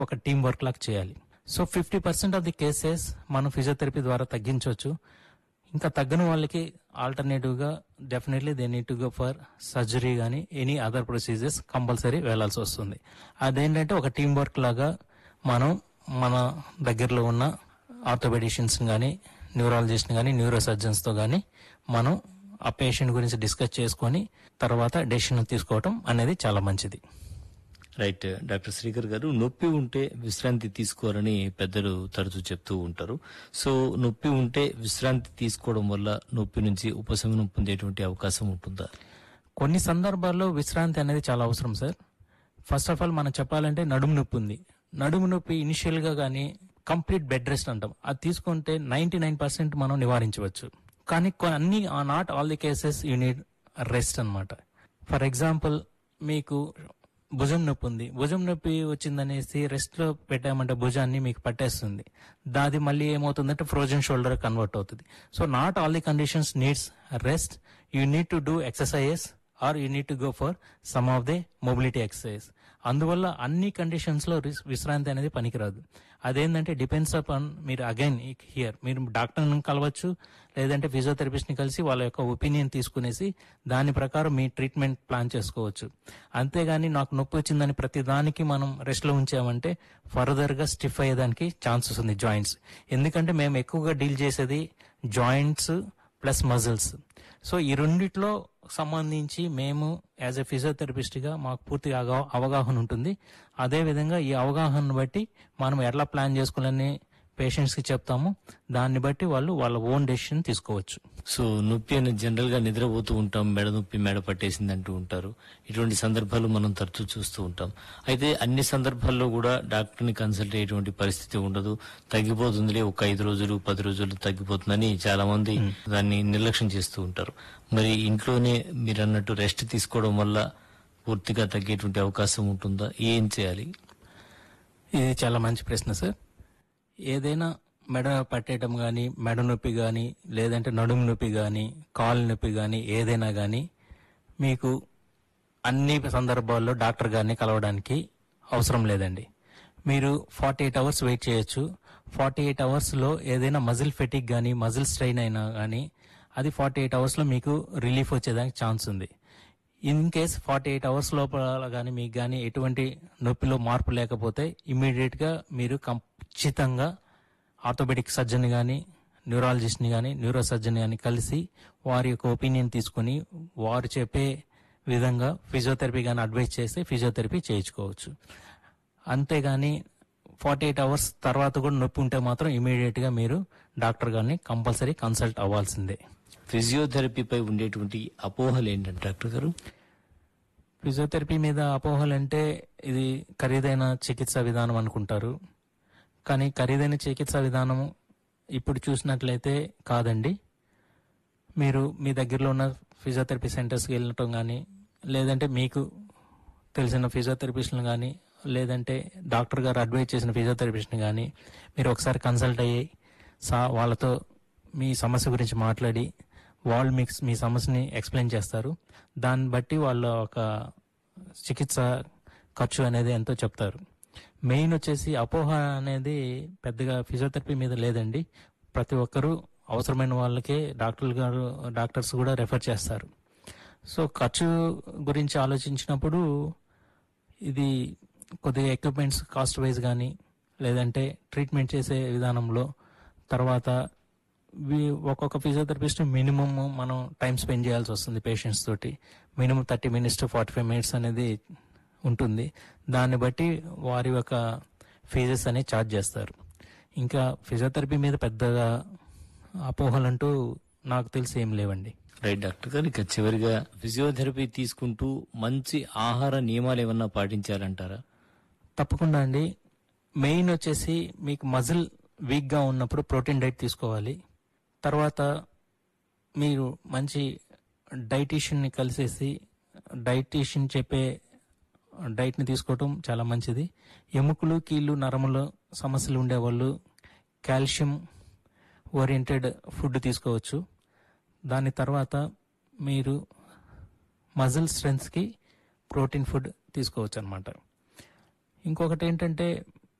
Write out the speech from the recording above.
ఒక team work లాగా చేయాలి so fifty percent of the cases మనం ఫిజియోథెరపీ ద్వారా తగ్గించవచ్చు ఇంకా తగ్గని వాళ్ళకి ఆల్టర్నేటివ్ గా definitely they need to go for surgery కానీ ఎనీ అదర్ ప్రొసీజర్స్ కంపల్సరీ వెళ్లాల్సి వస్తుంది అదేంటంటే ఒక టీం వర్క్ లాగా మనం మన దగ్గరలో ఉన్న ఆర్థోపెడిషియన్స్ కానీ న్యూరాలజిస్ట్ కానీ న్యూరో సర్జన్స్ తో కానీ మనం ఆ పేషెంట్ గురించి డిస్కస్ చేసుకొని తర్వాత డెసిషన్ తీసుకోవటం అనేది చాలా మంచిది రైట్ డాక్టర్ శ్రీకర్ గారు నొప్పి ఉంటే విశ్రాంతి తీసుకోవాలని పెద్దలు తరచూ చెప్తూ ఉంటారు సో నొప్పి ఉంటే విశ్రాంతి తీసుకోవడం వల్ల నొప్పి నుంచి ఉపశమనం పొందేటువంటి అవకాశం ఉంటుందా కొన్ని సందర్భాల్లో విశ్రాంతి అనేది చాలా అవసరం సార్ ఫస్ట్ ఆఫ్ ఆల్ మనం చెప్పాలంటే నడుము నొప్పి ఉంది నడుము నొప్పి ఇనిషియల్ గా కానీ కంప్లీట్ బెడ్ రెస్ట్ అంటాం అది తీసుకుంటే నైన్టీ నైన్ పర్సెంట్ మనం నివారించవచ్చు కానీ కొ- అన్ని not all the cases you need rest అన్నమాట ఫర్ ఎగ్జాంపుల్ మీకు భుజం నొప్పి ఉంది భుజం నొప్పి వచ్చిందనేసి రెస్ట్ లో పెట్టామంటే భుజాన్ని మీకు పట్టేస్తుంది దాది మళ్ళీ ఏమవుతుందంటే ఫ్రోజన్ షోల్డర్ కన్వర్ట్ అవుతుంది so not all the conditions needs rest you need to do exercises or you need to go for some of the mobility exercise అందువల్ల అన్ని కండిషన్స్ లో రిస్- విశ్రాంతి అనేది పనికిరాదు అదేంటంటే డిపెండ్స్ అపాన్ మీరు అగైన్ హియర్ మీరు డాక్టర్ని కలవచ్చు లేదంటే ఫిజియోథెరపిస్ట్ ని కలిసి వాళ్ళ యొక్క ఒపీనియన్ తీసుకునేసి దాని ప్రకారం మీ ట్రీట్మెంట్ ప్లాన్ చేసుకోవచ్చు అంతేగాని నాకు నొప్పి వచ్చిందని ప్రతి దానికి మనం రెస్ట్ లో ఉంచామంటే ఫర్దర్ గా స్టిఫ్ అయ్యేదానికి ఛాన్సెస్ ఉంది జాయింట్స్ ఎందుకంటే మేము ఎక్కువగా డీల్ చేసేది జాయింట్స్ ప్లస్ మజిల్స్ సో ఈ రెండిట్లో సంబంధించి మేము యాజ్ ఎ ఫిజియోథెరపిస్ట్ గా మాకు పూర్తిగా అవగా- అవగాహన ఉంటుంది అదే విధంగా ఈ అవగాహనను బట్టి మనం ఎట్లా ప్లాన్ చేసుకోవాలని పేషెంట్స్ కి చెప్తాము దాన్ని బట్టి వాళ్ళు వాళ్ళ ఓన్ డెసిషన్ తీసుకోవచ్చు సో నొప్పి అనేది జనరల్ గా నిద్రపోతూ ఉంటాం మెడ నొప్పి మెడ పట్టేసింది అంటూ ఉంటారు ఇటువంటి సందర్భాలు మనం తరచూ చూస్తూ ఉంటాం అయితే అన్ని సందర్భాల్లో కూడా డాక్టర్ ని కన్సల్ట్ అయ్యేటువంటి పరిస్థితి ఉండదు తగ్గిపోతుందిలే ఒక ఐదు రోజులు పది రోజులు తగ్గిపోతుందని చాలా మంది దాన్ని నిర్లక్ష్యం చేస్తూ ఉంటారు మరి ఇంట్లోనే మీరు అన్నట్టు రెస్ట్ తీసుకోవడం వల్ల పూర్తిగా తగ్గేటువంటి అవకాశం ఉంటుందా ఏం చేయాలి ఇది చాలా మంచి ప్రశ్న సార్ ఏదైనా మెడ పట్టేయటం కానీ మెడ నొప్పి కానీ లేదంటే నడుము నొప్పి కానీ కాలు నొప్పి కానీ ఏదైనా కానీ మీకు అన్ని సందర్భాల్లో డాక్టర్ గారిని కలవడానికి అవసరం లేదండి మీరు ఫార్టీ ఎయిట్ అవర్స్ వెయిట్ చేయొచ్చు ఫార్టీ ఎయిట్ అవర్స్లో ఏదైనా మజిల్ ఫెటిక్ కానీ మజిల్ స్ట్రెయిన్ అయినా కానీ అది ఫార్టీ ఎయిట్ అవర్స్లో మీకు రిలీఫ్ వచ్చేదానికి ఛాన్స్ ఉంది in case forty eight hours లోపల కానీ మీకు కానీ ఎటువంటి నొప్పిలో మార్పు లేకపోతే ఇమీడియట్ గా మీరు ఖచ్చితంగా ఆర్థోపెడిక్ సర్జన్ కానీ న్యూరాలజిస్ట్ని కానీ న్యూరో సర్జన్ కానీ కలిసి వారి యొక్క ఒపీనియన్ తీసుకుని వారు చెప్పే విధంగా ఫిజియోథెరపీ కానీ అడ్వైస్ చేస్తే ఫిజియోథెరపీ చేయించుకోవచ్చు అంతేగాని ఫార్టీ ఎయిట్ అవర్స్ తర్వాత కూడా నొప్పి ఉంటే మాత్రం ఇమీడియట్ గా మీరు డాక్టర్ గారిని కంపల్సరీ కన్సల్ట్ అవ్వాల్సిందే ఫిజియోథెరపీపై ఉండేటువంటి అపోహలు ఏంటంటే డాక్టర్ గారు ఫిజియోథెరపీ మీద అపోహలు అంటే ఇది ఖరీదైన చికిత్స విధానం అనుకుంటారు కానీ ఖరీదైన చికిత్స విధానం ఇప్పుడు చూసినట్లయితే కాదండి మీరు మీ దగ్గరలో ఉన్న ఫిజియోథెరపీ సెంటర్స్కి వెళ్ళటం కానీ లేదంటే మీకు తెలిసిన ఫిజియోథెరపిస్ట్ని కానీ లేదంటే డాక్టర్ గారు అడ్వైజ్ చేసిన ఫిజియోథెరపిస్ట్ని కానీ మీరు ఒకసారి కన్సల్ట్ అయ్యి సా వాళ్ళతో మీ సమస్య గురించి మాట్లాడి వాళ్ళు మీకు మీ సమస్యని ఎక్స్ప్లెయిన్ చేస్తారు దాన్ని బట్టి వాళ్ళ ఒక చికిత్స ఖర్చు అనేది ఎంతో చెప్తారు మెయిన్ వచ్చేసి అపోహ అనేది పెద్దగా ఫిజియోథెరపీ మీద లేదండి ప్రతి ఒక్కరూ అవసరమైన వాళ్ళకే డాక్టర్లు గారు డాక్టర్స్ కూడా రెఫర్ చేస్తారు సో ఖర్చు గురించి ఆలోచించినప్పుడు ఇది కొద్దిగా ఎక్విప్మెంట్స్ కాస్ట్ వైజ్ కానీ లేదంటే ట్రీట్మెంట్ చేసే విధానంలో తర్వాత వి- ఒక్కొక్క ఫిజియోథెరపిస్ట్ మినిమం మనం టైం స్పెండ్ చేయాల్సి వస్తుంది పేషెంట్స్ తోటి minimum thirty minutes to forty five minutes అనేది ఉంటుంది దాన్ని బట్టి వారి యొక్క ఫీజెస్ అనేవి ఛార్జ్ చేస్తారు ఇంకా ఫిజియోథెరపీ మీద పెద్దగా అపోహలంటూ నాకు తెలిసి ఏం లేవండి రైట్ డాక్టర్ గారు ఇక చివరిగా ఫిజియోథెరపీ తీసుకుంటూ మంచి ఆహార నియమాలు ఏమన్నా పాటించాలంటారా తప్పకుండా అండి మెయిన్ వచ్చేసి మీకు మజిల్ వీక్గా ఉన్నప్పుడు ప్రోటీన్ డైట్ తీసుకోవాలి తర్వాత మీరు మంచి డైటీషియన్ని కలిసేసి డైటీషియన్ చెప్పే డైట్ని తీసుకోవటం చాలా మంచిది ఎముకలు కీళ్ళు నరములు సమస్యలు ఉండేవాళ్ళు కాల్షియం ఓరియంటెడ్ ఫుడ్ తీసుకోవచ్చు దాని తర్వాత మీరు మజిల్ స్ట్రెంగ్త్కి ప్రోటీన్ ఫుడ్ తీసుకోవచ్చు అనమాట ఇంకొకటి ఏంటంటే